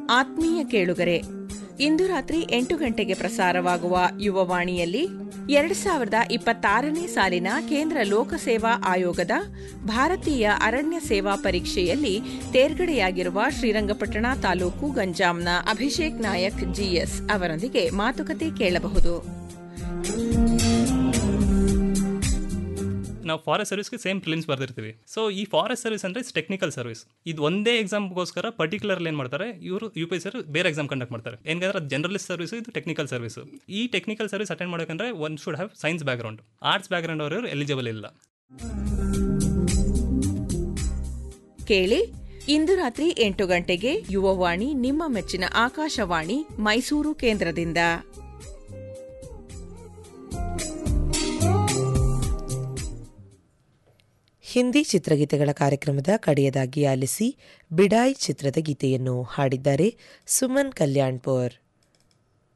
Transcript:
ಆತ್ಮೀಯ ಕೇಳುಗರೆ ಇಂದು ರಾತ್ರಿ ಎಂಟು ಗಂಟೆಗೆ ಪ್ರಸಾರವಾಗುವ ಯುವವಾಣಿಯಲ್ಲಿ ಎರಡು ಸಾವಿರದ ಇಪ್ಪತ್ತಾರನೇ ಸಾಲಿನ ಕೇಂದ್ರ ಲೋಕಸೇವಾ ಆಯೋಗದ ಭಾರತೀಯ ಅರಣ್ಯ ಸೇವಾ ಪರೀಕ್ಷೆಯಲ್ಲಿ ತೇರ್ಗಡೆಯಾಗಿರುವ ಶ್ರೀರಂಗಪಟ್ಟಣ ತಾಲೂಕು ಗಂಜಾಂನ ಅಭಿಷೇಕ್ ನಾಯಕ್ ಜಿಎಸ್ ಅವರೊಂದಿಗೆ ಮಾತುಕತೆ ಕೇಳಬಹುದು ನಾವು ಫಾರೆಸ್ಟ್ ಸರ್ವಿಸ್ಗೆ ಸೇಮ್ ಪ್ರಿಲಿಮ್ಸ್ ಬರ್ದಿರ್ತೀವಿ ಸೊ ಈ ಫಾರೆಸ್ಟ್ ಸರ್ವಿಸ್ ಅಂದರೆ ಇಟ್ಸ್ ಟೆಕ್ನಿಕಲ್ ಸರ್ವಿಸ್ ಇದು ಒಂದೇ ಎಕ್ಸಾಮ್ಗೋಸ್ಕರ ಪರ್ಟಿಕ್ಯುಲರ್ಲಿ ಏನು ಮಾಡ್ತಾರೆ ಇವರು ಯು ಪಿ ಎಸ್ ಬೇರೆ ಎಕ್ಸಾಮ್ ಕಂಡಕ್ಟ್ ಮಾಡ್ತಾರೆ ಏನಂದ್ರೆ ಜನರಲಿಸ್ಟ್ ಸರ್ವಿಸ್ ಇದು ಟೆಕ್ನಿಕಲ್ ಸರ್ವಿಸ್ ಈ ಟೆಕ್ನಿಕಲ್ ಸರ್ವಿಸ್ ಅಟೆಂಡ್ ಮಾಡಬೇಕಂದ್ರೆ one should have science background arts background ಅವರು ಎಲಿಜಿಬಲ್ ಇಲ್ಲ ಕೇಳಿ ಇಂದು ರಾತ್ರಿ ಎಂಟು ಗಂಟೆಗೆ ಯುವವಾಣಿ ನಿಮ್ಮ ಮೆಚ್ಚಿನ ಆಕಾಶವಾಣಿ ಮೈಸೂರು ಕೇಂದ್ರದಿಂದ ಹಿಂದಿ ಚಿತ್ರಗೀತೆಗಳ ಕಾರ್ಯಕ್ರಮದ ಕಡೆಯದಾಗಿ ಆಲಿಸಿ ಬಿಡಾಯ್ ಚಿತ್ರದ ಗೀತೆಯನ್ನು ಹಾಡಿದ್ದಾರೆ ಸುಮನ್ ಕಲ್ಯಾಣ್ಪುರ್